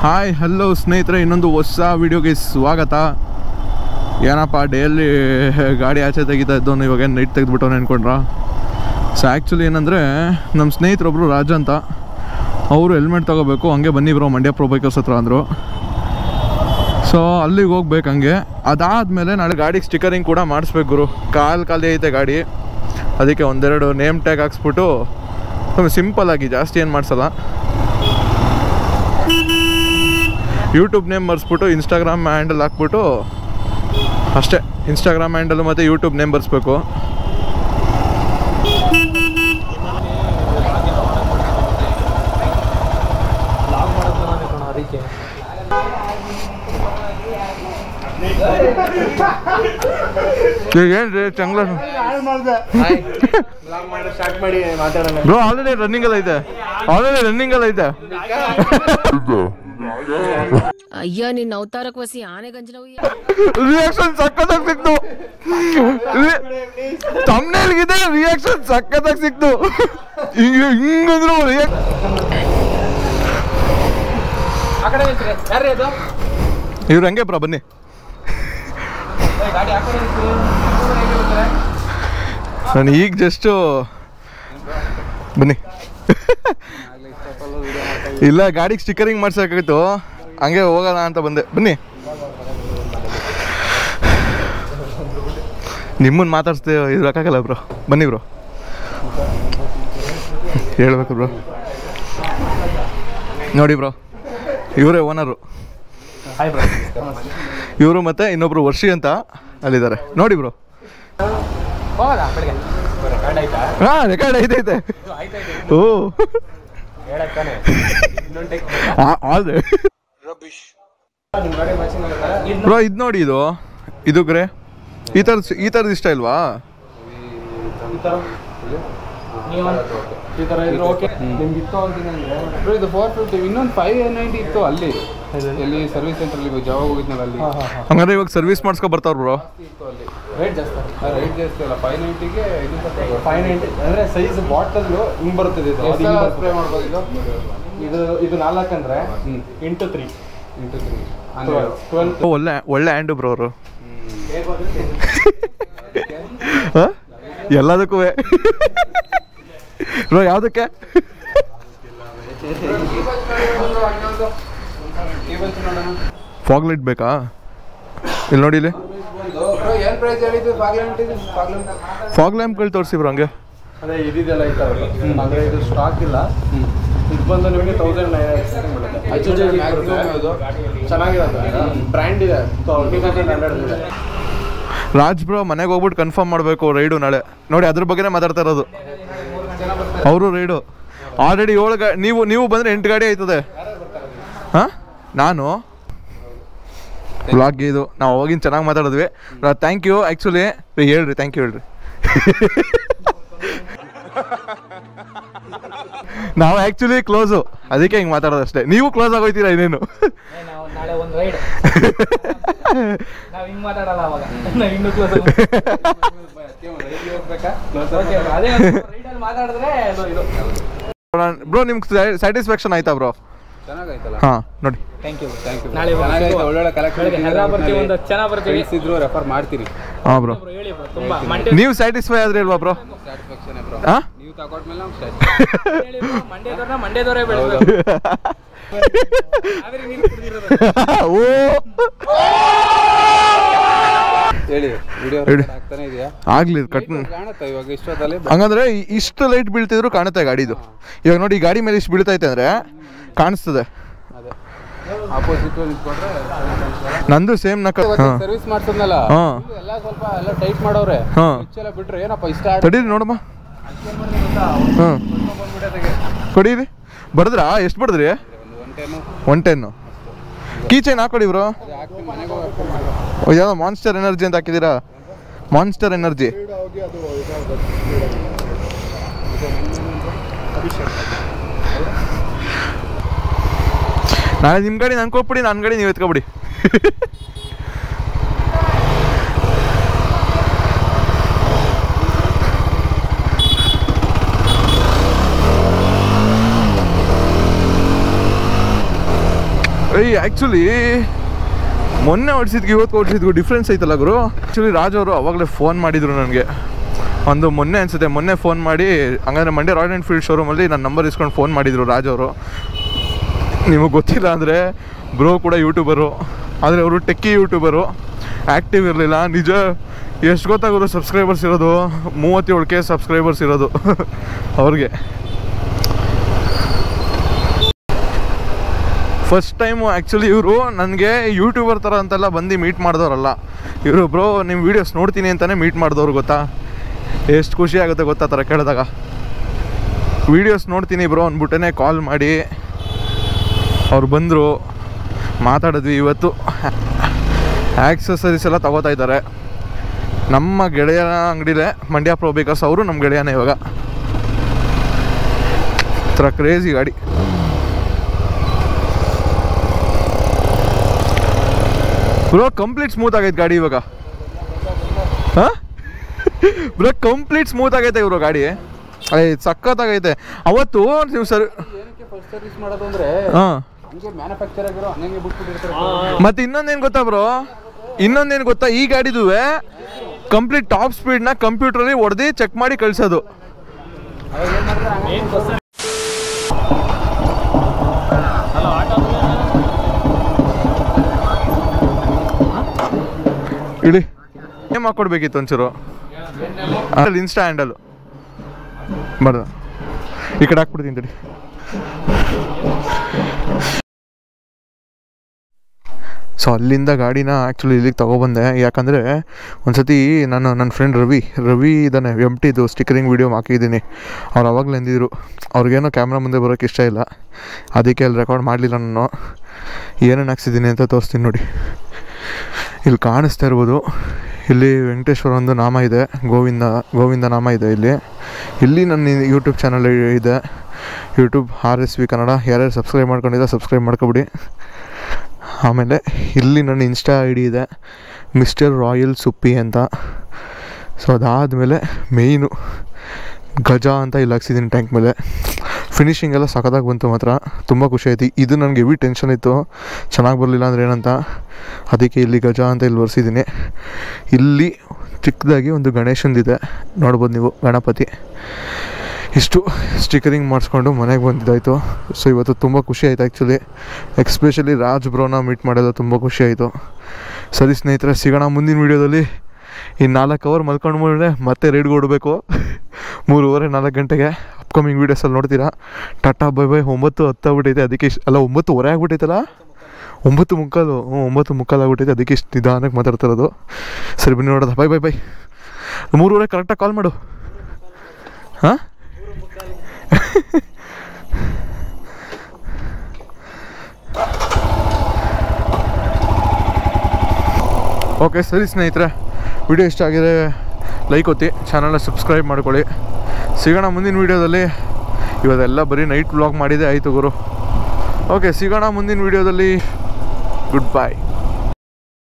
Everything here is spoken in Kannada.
ಹಾಯ್ ಹಲೋ ಸ್ನೇಹಿತರೆ ಇನ್ನೊಂದು ಹೊಸ ವಿಡಿಯೋಗೆ ಸ್ವಾಗತ ಏನಪ್ಪ ಡೈಲಿ ಗಾಡಿ ಆಚೆ ತೆಗಿತಾ ಇದ್ದವನು ಇವಾಗ ಏನು ನೈಟ್ ತೆಗೆದ್ಬಿಟ್ಟವನು ಅನ್ಕೊಂಡ್ರ ಸೊ ಆ್ಯಕ್ಚುಲಿ ಏನಂದರೆ ನಮ್ಮ ಸ್ನೇಹಿತರೊಬ್ಬರು ರಾಜ ಅಂತ ಅವರು ಹೆಲ್ಮೆಟ್ ತೊಗೋಬೇಕು ಹಂಗೆ ಬನ್ನಿ ಬ್ರೋ ಮಂಡ್ಯ ಪ್ರೋ ಬೈಕರ್ಸ್ ಹತ್ರ ಅಂದರು ಸೊ ಅಲ್ಲಿಗೆ ಹೋಗ್ಬೇಕು ಹಂಗೆ ಅದಾದಮೇಲೆ ನಾಳೆ ಗಾಡಿಗೆ ಸ್ಟಿಕರಿಂಗ್ ಕೂಡ ಮಾಡಿಸ್ಬೇಕು ಗುರು ಕಾಲು ಖಾಲಿ ಐತೆ ಗಾಡಿ ಅದಕ್ಕೆ ಒಂದೆರಡು ನೇಮ್ ಟ್ಯಾಗ್ ಹಾಕ್ಸ್ಬಿಟ್ಟು ಸಿಂಪಲ್ ಆಗಿ ಜಾಸ್ತಿ ಏನು ಮಾಡಿಸಲ್ಲ ಯೂಟ್ಯೂಬ್ ನೇಮ್ ಮರೆಸ್ಬಿಟ್ಟು ಇನ್ಸ್ಟಾಗ್ರಾಮ್ ಹ್ಯಾಂಡಲ್ ಹಾಕ್ಬಿಟ್ಟು ಅಷ್ಟೇ ಇನ್ಸ್ಟಾಗ್ರಾಮ್ ಹ್ಯಾಂಡಲ್ ಮತ್ತು ಯೂಟ್ಯೂಬ್ ನೇಮ್ ಬರ್ಸ್ಬೇಕು ಈಗ ಏನು ರೀ ಚಂಗ್ಲ ಸ್ಟಾರ್ಟ್ ಮಾಡಿ ಮಾತಾಡೋಣ ಬ್ರೋ ಆಲ್ರೆಡಿ ರನ್ನಿಂಗ್ ಎಲ್ಲ ಐತೆ ಆಲ್ರೆಡಿ ರನ್ನಿಂಗ್ ಎಲ್ಲ ಐತೆ ಅಯ್ಯ ನಿನ್ನ ಅವತಾರಕ್ಕೆ ವಸಿ ಆನೆ ಗಂಜನವು ರಿಯಾಕ್ಷನ್ ಸಕ್ಕತ್ತಾಗಿ ಸಿಕ್ತು ತಮ್ಮನೇಲ್ಗಿದೆ ರಿಯಾಕ್ಷನ್ ಸಕ್ಕತ್ತಾಗಿ ಸಿಕ್ತು ಹಿಂಗ ಹಿಂಗಂದ್ರು ರಿಯಾಕ್ಷನ್ ಆ ಕಡೆ ನಿಲ್ಸ್ರಿ ಯಾರ್ರಿ ಅದು ಇವ್ರು ಹಂಗೆ ಬ್ರೋ ಬನ್ನಿ ಏ, ಗಾಡಿ ಆ ಕಡೆ ನಿಲ್ಸ್ರಿ. ಆ ಕಡೆ ಹೇಗೆ ಬರ್ತಾರೆ? ನಾನು ಈಗ ಜಸ್ಟು ಬನ್ನಿ ಇಲ್ಲ ಗಾಡಿಗೆ ಸ್ಟಿಕರಿಂಗ್ ಮಾಡ್ಸೋಕ್ಕಾಗಿತ್ತು ಹಂಗೆ ಹೋಗೋಣ ಅಂತ ಬಂದೆ ಬನ್ನಿ ನಿಮ್ಮನ್ನು ಮಾತಾಡ್ಸ್ದೆ ಇರೋಕ್ಕಾಗಲ್ಲ ಬ್ರೋ ಬನ್ನಿ ಬ್ರೋ ಹೇಳ್ಬೇಕು ಬ್ರೋ ನೋಡಿ ಬ್ರೋ ಇವರೇ ಓನರು ಹಾಯ್ ಬ್ರೋ ಇವರು ಮತ್ತೆ ಇನ್ನೊಬ್ರು ವರ್ಷಿ ಅಂತ ಅಲ್ಲಿದ್ದಾರೆ ನೋಡಿ ಬ್ರೋ ಹೋಗೋದಾ ಬೆಳಿಗ್ಗೆ ರೆಕಾರ್ಡ್ ಆಯ್ತಾ ಹಾಂ ರೆಕಾರ್ಡ್ ಐತೈತೆ ಇದು ಆಯ್ತಾ ಇದು? ಓ ಹೇಳಕ್ ತಾನೆ ಇನ್ನೊಂದು ಟೆಕ್ ಆದ್ರೆ ನಿಮ್ಮ ಗಾಡಿ ಮ್ಯಾಚಿಂಗ್ ಆಗುತ್ತಾ ಇನ್ನು ಬ್ರೋ ಇದು ನೋಡಿ ಇದು ಇದು ಗ್ರೇ ಈ ಥರದ ಈ ಥರದ್ದು ಇಷ್ಟ ಇಲ್ವಾ ಈ ಥರ ನೀವು ಈ ಥರ ಇದ್ರೆ ಓಕೆ ನಿಮ್ಗೆ ಇತ್ತು ಅಂತೀನಿ ಅಂದ್ರೆ ಬ್ರೋ ಇದು ಫೋರ್ ಫಿಫ್ಟಿ ಇನ್ನೊಂದು ಫೈವ್ ನೈಂಟಿ ಇತ್ತು ಅಲ್ಲಿ ಎಲ್ಲಿ ಸರ್ವಿಸ್ ಸೆಂಟ್ರಲ್ಲಿ ಜಾವಾಗ ಹೋಗಿದ್ನಲ್ಲ ಅಲ್ಲಿ ಹಂಗಾದ್ರೆ ಇವಾಗ ಸರ್ವಿಸ್ ಮಾಡಿಸ್ಕೊ ಬರ್ತಾವ್ರ ಬ್ರೋ ಇತ್ತು ಅಲ್ಲಿ ರೇಟ್ ಜಾಸ್ತಿ ರೈಟ್ ಜಾಸ್ತಿ ಅಲ್ಲ ಫೈವ್ ನೈಂಟಿಗೆ ಇದು ಫೈವ್ ನೈಂಟಿ ಅಂದರೆ ಸೈಜ್ ಬಾಟಲ್ ಹಿಂಗೆ ಬರ್ತದೆ ಇದು ಅದು ಹಿಂಗೆ ಸ್ಪ್ರೇ ಮಾಡ್ಬೋದು ಇದು ಇದು ಇದು ನಾಲ್ಕು ಅಂದರೆ hmm. Into three into three twelve ಒಳ್ಳೆ ಒಳ್ಳೆ ಹ್ಯಾಂಡು ಬ್ರೋ ಅವರು ಎಲ್ಲದಕ್ಕೂ ಬ್ರೋ ಯಾವುದಕ್ಕೆ ಟೇಬಲ್ಸ್ ನೋಡೋಣ ಫಾಗ್ ಲೈಟ್ ಬೇಕಾ ಇಲ್ಲಿ ನೋಡಿ ಇಲ್ಲಿ ಬ್ರೋ ಏನು ಪ್ರೈಸ್ ಹೇಳಿದ್ದು ಫಾಗ್ಲೆಂಟ್ ಇದು ಫಾಗ್ಲೆಂಟ್ ಫಾಗ್ ಲ್ಯಾಂಪ್ಗಳು ತೋರಿಸಿ ಬ್ರೋ ಹಂಗೆ ಅದೇ ಇದಿದೆಲ್ಲ ಐತಲ್ಲ ಅಂದರೆ ಇದು ಸ್ಟಾಕ್ ಇಲ್ಲ ಇದು ಬಂದು ನಿಮಗೆ ತೌಸಂಡ್ ಚೆನ್ನಾಗಿರೋದು ಬ್ರ್ಯಾಂಡ್ ಇದೆ ಟೂ ತೌಸಂಡ್ ಹಂಡ್ರೆಡ್ ಇದೆ ರಾಜ್ ಬ್ರೋ ಮನೆಗೆ ಹೋಗ್ಬಿಟ್ಟು ಕನ್ಫರ್ಮ್ ಮಾಡಬೇಕು ರೈಡು ನಾಳೆ ನೋಡಿ ಅದ್ರ ಬಗ್ಗೆನೇ ಮಾತಾಡ್ತಾ ಇರೋದು ಅವರು ರೈಡು ಆಲ್ರೆಡಿ ಏಳು ಗಾ ನೀವು ನೀವು ಬಂದರೆ ಎಂಟು ಗಾಡಿ ಆಯ್ತದೆ ಹಾಂ ನಾನು ಬ್ಲಾಗ್ ಇದು ನಾವು ಅವಾಗಿನ ಚೆನ್ನಾಗಿ ಮಾತಾಡಿದ್ವಿ ಥ್ಯಾಂಕ್ ಯು ಆ್ಯಕ್ಚುಲಿ ಹೇಳ್ರಿ ಥ್ಯಾಂಕ್ ಯು ಹೇಳ್ರಿ ನಾವು ಆ್ಯಕ್ಚುಲಿ ಕ್ಲೋಸು ಅದಕ್ಕೆ ಹಿಂಗೆ ಮಾತಾಡೋದು ಅಷ್ಟೇ ನೀವು ಕ್ಲೋಸ್ ಆಗೋಯ್ತೀರಾ ಇನ್ನೇನು ನಾವು ನಾಳೆ ಒಂದು ರೈಡ್ ನಾವು ಹಿಂಗೆ ಮಾತಾಡಲ್ಲ ಅವಾಗ ನಾವು ಇನ್ನೂ ಕ್ಲೋಸ್ ಹೋಗ್ಬೇಕಾ ಓಕೆ ಅದೇ ರೈಡಲ್ಲಿ ಮಾತಾಡಿದ್ರೆ ಅದು ಇದು ಬ್ರೋ ನಿಮ್ಗೆ ಸ್ಯಾಟಿಸ್ಫ್ಯಾಕ್ಷನ್ ಆಯ್ತಾ ಬ್ರೋ ಚೆನ್ನಾಗೈತಲ್ಲ ಹಾಂ ನೋಡಿ ಥ್ಯಾಂಕ್ ಯು ಥ್ಯಾಂಕ್ ಯು ನಾಳೆ ಚೆನ್ನಾಗೈತೆ ಒಳ್ಳೊಳ್ಳೆ ಬೆಳಗ್ಗೆ ಹರ ಬರ್ತೀವಿ ಒಂದು ಚೆನ್ನಾಗಿ ಬರ್ತೀವಿ ಫ್ರೆಂಡ್ಸ್ ಇದ್ರು ರೆಫರ್ ಮಾಡ್ತೀರಿ ಹಾಂ ಬ್ರೋ ಬ್ರೋ ಹೇಳಿ ಬ್ರೋ ತುಂಬ ಮಂಡ್ಯ ನೀವು ಸ್ಯಾಟಿಸ್ಫೈ ಆದ್ರಿ ಅಲ್ವಾ ಬ್ರೋ ಸ್ಯಾಟಿಸ್ಫ್ಯಾಕ್ಷನ್ ಬ್ರೋ ಹಾಂ ನೀವು ತಗೊಂಡ್ಮೇಲೆ ನಾವು ಸ್ಯಾಟಿಸ್ಫ್ಯಾಕ್ಷನ್ ಹೇಳಿ ಬ್ರೋ ಮಂಡ್ಯದವ್ರನ್ನ ಮಂಡ್ಯದವರೇ ಬೆಳೆದ್ರು ಕಾವೇರಿ ನೀರು ಕುಡಿದಿರೋದು ಓ ಹೇಳಿ ವಿಡಿಯೋ ಹೇಳಿ. ಆಗ್ತಾನೆ ಇದೆಯಾ ಆಗ್ಲಿ ಕಟ್ ಕಾಣುತ್ತಾ ಇವಾಗ ಇಷ್ಟೊತ್ತಲ್ಲಿ ಹಂಗಂದ್ರೆ ಇ- ಇಷ್ಟು ಲೈಟ್ ಬೀಳ್ತಿದ್ರು ಕಾಣುತ್ತೆ ಗಾಡಿದು ಇವಾಗ ನೋಡಿ ಈ ಗಾಡಿ ಮೇಲೆ ಇಷ್ಟು ಬೀಳ್ತೈತೆ ಅಂದ್ರೆ ಕಾಣಿಸ್ತದೆ ಅದೇ ಆಪೋಸಿಟ್ ನಿಂತ್ಕೊಂಡ್ರೆ ನಂದು ಸೇಮ್ ನಕ ಹಾಂ ಸರ್ವಿಸ್ ಮಾಡ್ಸದ್ನಲ್ಲ ಹಾಂ ಎಲ್ಲ ಸ್ವಲ್ಪ ಎಲ್ಲ ಟೈಟ್ ಮಾಡವ್ರೆ ಹಾಂ ಎಲ್ಲ ಬಿಟ್ರೆ ಏನಪ್ಪ ಇಷ್ಟ ತಡೀರಿ ನೋಡಮ್ಮ ಹಾಂ ಕೊಡೀರಿ ಬಡದ್ರಾ ಎಷ್ಟು ಬಡದ್ರಿ ಒಂದು one ten one ten key chain ಹಾಕೊಡಿ ಬ್ರೋ ಹಾಕ್ತೀನಿ ಮನೆಗೆ ಹೋಗ್ಬೇಕು ಯಾವುದೋ ಮಾನ್ಸ್ಟರ್ ಎನರ್ಜಿ ಅಂತ ಹಾಕಿದ್ದೀರಾ ಮಾನ್ಸ್ಟರ್ ಎನರ್ಜಿ ನಾಳೆ ನಿಮ್ಮ ಗಾಡಿ ನಾನು ಕೊಟ್ಬಿಡಿ ನನ್ನ ಗಾಡಿ ನೀವು ಎತ್ಕೊಬಿಡಿ ಏಯ್ ಆ್ಯಕ್ಚುಲಿ ಮೊನ್ನೆ ಓಡಿಸಿದ್ಗೆ ಇವತ್ತು ಓಡಿಸಿದ್ಗೂ ಡಿಫ್ರೆನ್ಸ್ ಐತಲ್ಲ ಗುರು ಆ್ಯಕ್ಚುಲಿ ರಾಜ್ ಅವರು ಅವಾಗಲೇ ಫೋನ್ ಮಾಡಿದರು ನನಗೆ ಒಂದು ಮೊನ್ನೆ ಅನಿಸುತ್ತೆ ಮೊನ್ನೆ ಫೋನ್ ಮಾಡಿ ಹಂಗಂದ್ರೆ ಮಂಡ್ಯ ರಾಯಲ್ ಎನ್ಫೀಲ್ಡ್ ಶೋರೂಮಲ್ಲಿ ನನ್ನ ನಂಬರ್ ಇಸ್ಕೊಂಡು ಫೋನ್ ಮಾಡಿದರು ರಾಜ್ ಅವರು ನಿಮಗೆ ಗೊತ್ತಿಲ್ಲ ಅಂದರೆ ಬ್ರೋ ಕೂಡ ಯೂಟ್ಯೂಬರು ಆದರೆ ಅವರು ಟೆಕ್ಕಿ ಯೂಟ್ಯೂಬರು ಆ್ಯಕ್ಟಿವ್ ಇರಲಿಲ್ಲ ನಿಜ ಎಷ್ಟು ಗೊತ್ತಾಗೋರು ಸಬ್ಸ್ಕ್ರೈಬರ್ಸ್ ಇರೋದು ಮೂವತ್ತೇಳು ಕೆ ಸಬ್ಸ್ಕ್ರೈಬರ್ಸ್ ಇರೋದು ಅವ್ರಿಗೆ ಫಸ್ಟ್ ಟೈಮು ಆ್ಯಕ್ಚುಲಿ ಇವರು ನನಗೆ ಯೂಟ್ಯೂಬರ್ ಥರ ಅಂತೆಲ್ಲ ಬಂದು ಮೀಟ್ ಮಾಡಿದವರಲ್ಲ ಇವರು ಬ್ರೋ ನಿಮ್ಮ ವೀಡಿಯೋಸ್ ನೋಡ್ತೀನಿ ಅಂತಲೇ ಮೀಟ್ ಮಾಡಿದವ್ರು ಗೊತ್ತಾ ಎಷ್ಟು ಖುಷಿ ಆಗುತ್ತೆ ಗೊತ್ತಾ ಆ ಥರ ಕೇಳಿದಾಗ ವೀಡಿಯೋಸ್ ನೋಡ್ತೀನಿ ಬ್ರೋ ಅಂದ್ಬಿಟ್ಟೇ ಕಾಲ್ ಮಾಡಿ ಅವ್ರು ಬಂದರು ಮಾತಾಡಿದ್ವಿ ಇವತ್ತು ಆಕ್ಸಸರೀಸ್ ಎಲ್ಲ ತಗೋತಾ ಇದ್ದಾರೆ ನಮ್ಮ ಗೆಳೆಯನ ಅಂಗಡಿಲೇ ಮಂಡ್ಯ ಪ್ರೋ ಬೇಕರ್ಸ್ ಅವರು ನಮ್ಮ ಗೆಳೆಯನೇ ಇವಾಗ ಥರ ಕ್ರೇಜಿ ಗಾಡಿ ಬ್ರೋ ಕಂಪ್ಲೀಟ್ ಸ್ಮೂತ್ ಆಗೈತೆ ಗಾಡಿ ಇವಾಗ ಹಾಂ ಬ್ರೋ ಕಂಪ್ಲೀಟ್ ಸ್ಮೂತ್ ಆಗೈತೆ ಇವರು ಗಾಡಿ ಅಯ್ಯ ಸಖತ್ತಾಗೈತೆ ಅವತ್ತು ನೀವು ಸರ್ ಏನಕ್ಕೆ ಫಸ್ಟ್ ಸರ್ವಿಸ್ ಮಾಡೋದು ಅಂದ್ರೆ ಹಾಂ ಹಂಗೆ ಮ್ಯಾನುಫ್ಯಾಕ್ಚರ್ ಆಗಿರೋ ಹಂಗೆ ಬಿಟ್ಬಿಟ್ಟಿರ್ತಾರೆ ಮತ್ತೆ ಇನ್ನೊಂದೇನು ಗೊತ್ತಾ ಬ್ರೋ ಇನ್ನೊಂದೇನು ಗೊತ್ತಾ ಈ ಗಾಡಿದುವೆ ಕಂಪ್ಲೀಟ್ ಟಾಪ್ ಸ್ಪೀಡ್ನ ಕಂಪ್ಯೂಟ್ರಲ್ಲಿ ಹೊಡೆದು ಚೆಕ್ ಮಾಡಿ ಕಳಿಸೋದು ಇಳಿ ಏನ್ ಹಾಕೊಡ್ಬೇಕಿತ್ತು ಒಂಚೂರು ಅಲ್ಲಿ ಇನ್ಸ್ಟಾ ಹ್ಯಾಂಡಲು ಬರ್ದ ಈ ಕಡೆ ಹಾಕ್ಬಿಡ್ತೀನಿ ತಡಿ ಸೊ ಅಲ್ಲಿಂದ ಗಾಡಿನ ಆ್ಯಕ್ಚುಲಿ ಇಲ್ಲಿಗೆ ತೊಗೊಬಂದೆ ಯಾಕಂದರೆ ಒಂದ್ಸತಿ ನಾನು ನನ್ನ ಫ್ರೆಂಡ್ ರವಿ ರವಿ ಇದ್ದಾನೆ ಎಮ್ ಟಿದು ಸ್ಟಿಕರಿಂಗ್ ವೀಡಿಯೋ ಹಾಕಿದ್ದೀನಿ ಅವ್ರು ಅವಾಗಲೇ ಅಂದಿದ್ರು ಅವ್ರಿಗೇನೋ ಕ್ಯಾಮ್ರಾ ಮುಂದೆ ಬರೋಕ್ಕೆ ಇಷ್ಟ ಇಲ್ಲ ಅದಕ್ಕೆ ಅಲ್ಲಿ ರೆಕಾರ್ಡ್ ಮಾಡಲಿಲ್ಲ ನಾನು ಏನೇನು ಹಾಕ್ಸಿದ್ದೀನಿ ಅಂತ ತೋರಿಸ್ತೀನಿ ನೋಡಿ ಇಲ್ಲಿ ಕಾಣಿಸ್ತಾ ಇರ್ಬೋದು ಇಲ್ಲಿ ವೆಂಕಟೇಶ್ವರ ಒಂದು ನಾಮ ಇದೆ ಗೋವಿಂದ ಗೋವಿಂದ ನಾಮ ಇದೆ ಇಲ್ಲಿ ಇಲ್ಲಿ ನನ್ನ ಯೂಟ್ಯೂಬ್ ಚಾನಲ್ ಇದೆ YouTube R S V Kannada ಯಾರ್ಯಾರು ಸಬ್ಸ್ಕ್ರೈಬ್ ಮಾಡ್ಕೊಂಡಿದ್ದೆ ಸಬ್ಸ್ಕ್ರೈಬ್ ಮಾಡ್ಕೊಬಿಡಿ ಆಮೇಲೆ ಇಲ್ಲಿ ನನ್ನ ಇನ್ಸ್ಟಾ ಐ ಡಿ ಇದೆ ಮಿಸ್ಟರ್ ರಾಯಲ್ ಸುಪ್ಪಿ ಅಂತ ಸೊ ಅದಾದಮೇಲೆ ಮೇಯ್ನು ಗಜ ಅಂತ ಇಲ್ಲಿ ಹಾಕ್ಸಿದ್ದೀನಿ ಟ್ಯಾಂಕ್ ಮೇಲೆ ಫಿನಿಶಿಂಗ್ ಎಲ್ಲ ಸಖತ್ತಾಗಿ ಬಂತು ಮಾತ್ರ ತುಂಬ ಖುಷಿ ಆಯ್ತು ಇದು ನನಗೆ ಹೆವಿ ಟೆನ್ಷನ್ ಇತ್ತು ಚೆನ್ನಾಗಿ ಬರಲಿಲ್ಲ ಅಂದ್ರೆ ಏನಂತ ಅದಕ್ಕೆ ಇಲ್ಲಿ ಗಜ ಅಂತ ಇಲ್ಲಿ ಬರ್ಸಿದ್ದೀನಿ ಇಲ್ಲಿ ಚಿಕ್ಕದಾಗಿ ಒಂದು ಗಣೇಶಂದಿದೆ ನೋಡ್ಬೋದು ನೀವು ಗಣಪತಿ ಇಷ್ಟು ಸ್ಟಿಕರಿಂಗ್ ಮಾಡಿಸ್ಕೊಂಡು ಮನೆಗೆ ಬಂದಿದ್ದಾಯಿತು ಸೊ ಇವತ್ತು ತುಂಬ ಖುಷಿ ಆಯಿತು ಆ್ಯಕ್ಚುಲಿ ಎಕ್ಸ್ಪೆಷಲಿ ರಾಜ್ ಬ್ರೋನ ಮೀಟ್ ಮಾಡೋದು ತುಂಬ ಖುಷಿ ಆಯಿತು ಸರಿ ಸ್ನೇಹಿತರೆ ಸಿಗೋಣ ಮುಂದಿನ ವೀಡಿಯೋದಲ್ಲಿ ಇನ್ನು ನಾಲ್ಕು ಅವರ್ ಮಲ್ಕೊಂಡು ಮತ್ತೆ ರೈಡ್ಗೆ ಓಡಬೇಕು ಮೂರುವರೆ ನಾಲ್ಕು ಗಂಟೆಗೆ ಅಪ್ಕಮಿಂಗ್ ವೀಡಿಯೋಸಲ್ಲಿ ನೋಡ್ತೀರಾ ಟಾಟಾ ಬೈ ಬೈ ಒಂಬತ್ತು ಹತ್ತು ಆಗ್ಬಿಟ್ಟೈತೆ ಅದಕ್ಕೆ ಇಷ್ಟು ಅಲ್ಲ ಒಂಬತ್ತುವರೆ ಆಗ್ಬಿಟ್ಟೈತಲ್ಲ ಒಂಬತ್ತು ಮುಕ್ಕಾಲು ಹ್ಞೂ ಒಂಬತ್ತು ಮುಕ್ಕಾಲು ಆಗ್ಬಿಟ್ಟೈತೆ ಅದಕ್ಕೆ ಇಷ್ಟು ನಿಧಾನಕ್ಕೆ ಮಾತಾಡ್ತಿರೋದು ಸರಿ ಬನ್ನಿ ನೋಡೋದ ಬೈ ಬೈ ಬೈ ಮೂರುವರೆ ಕರೆಕ್ಟಾಗಿ ಕಾಲ್ ಮಾಡು ಹಾಂ ಓಕೆ ಸರಿ ಸ್ನೇಹಿತರೆ ವಿಡಿಯೋ ಇಷ್ಟ ಆಗಿದೆ ಲೈಕ್ ಒತ್ತಿ ಚಾನಲ್ನ ಸಬ್ಸ್ಕ್ರೈಬ್ ಮಾಡ್ಕೊಳ್ಳಿ ಸಿಗೋಣ ಮುಂದಿನ ವೀಡಿಯೋದಲ್ಲಿ ಇವತ್ತೆಲ್ಲ ಬರೀ ನೈಟ್ ವ್ಲಾಗ್ ಮಾಡಿದೆ ಆಯಿತು ಗುರು ಓಕೆ ಸಿಗೋಣ ಮುಂದಿನ ವೀಡಿಯೋದಲ್ಲಿ ಗುಡ್ ಬಾಯ್